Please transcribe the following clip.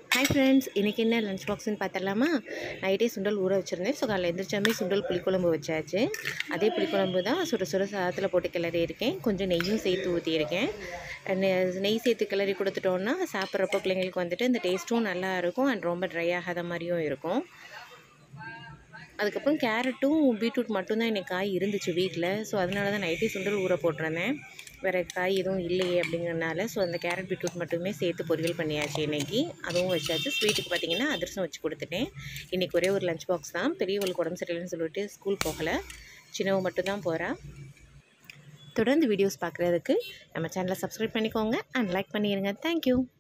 hi friends இன்றைக்கி என்ன lunch பாக்ஸ்னு பார்த்துடலாமா நைட்டே சுண்டல் ஊற வச்சுருந்தேன் ஸோ காலையில் எந்திரிச்சாமே சுண்டல் புளிக்குழம்பு வச்சாச்சு அதே புளிக்குழம்பு தான் சுட சுட சாதத்தில் போட்டு கிளறி இருக்கேன் கொஞ்சம் நெய்யும் சேர்த்து ஊற்றியிருக்கேன் நெ- நெய் சேர்த்து கிளறி கொடுத்துட்டோன்னா சாப்பிட்றப்போ பிள்ளைங்களுக்கு வந்துட்டு இந்த டேஸ்ட்டும் நல்லா இருக்கும் அண்ட் ரொம்ப ட்ரை ஆகாத மாதிரியும் இருக்கும் அதுக்கப்புறம் கேரட்டும் பீட்ரூட் மட்டும்தான் எனக்கு காய் இருந்துச்சு வீட்டில் ஸோ அதனால தான் நைட்டே சுண்டல் ஊற போட்டிருந்தேன் வேறு காய் எதுவும் இல்லையே அப்படிங்கிறனால ஸோ அந்த கேரட் பீட்ரூட் மட்டுமே சேர்த்து பொரியல் பண்ணியாச்சு இன்னைக்கு அதுவும் வச்சாச்சு ஸ்வீட்டுக்கு பார்த்தீங்கன்னா அதிரசம் வச்சு கொடுத்துட்டேன் இன்றைக்கி ஒரே ஒரு லஞ்ச் பாக்ஸ் தான் பெரியவளுக்கு உடம்பு சரியில்லைன்னு சொல்லிட்டு ஸ்கூல் போகலை சின்னவ மட்டும்தான் போகிறா தொடர்ந்து வீடியோஸ் பார்க்குறதுக்கு நம்ம சேனலை சப்ஸ்கிரைப் பண்ணிக்கோங்க அண்ட் லைக் பண்ணிடுங்க தேங்க்யூ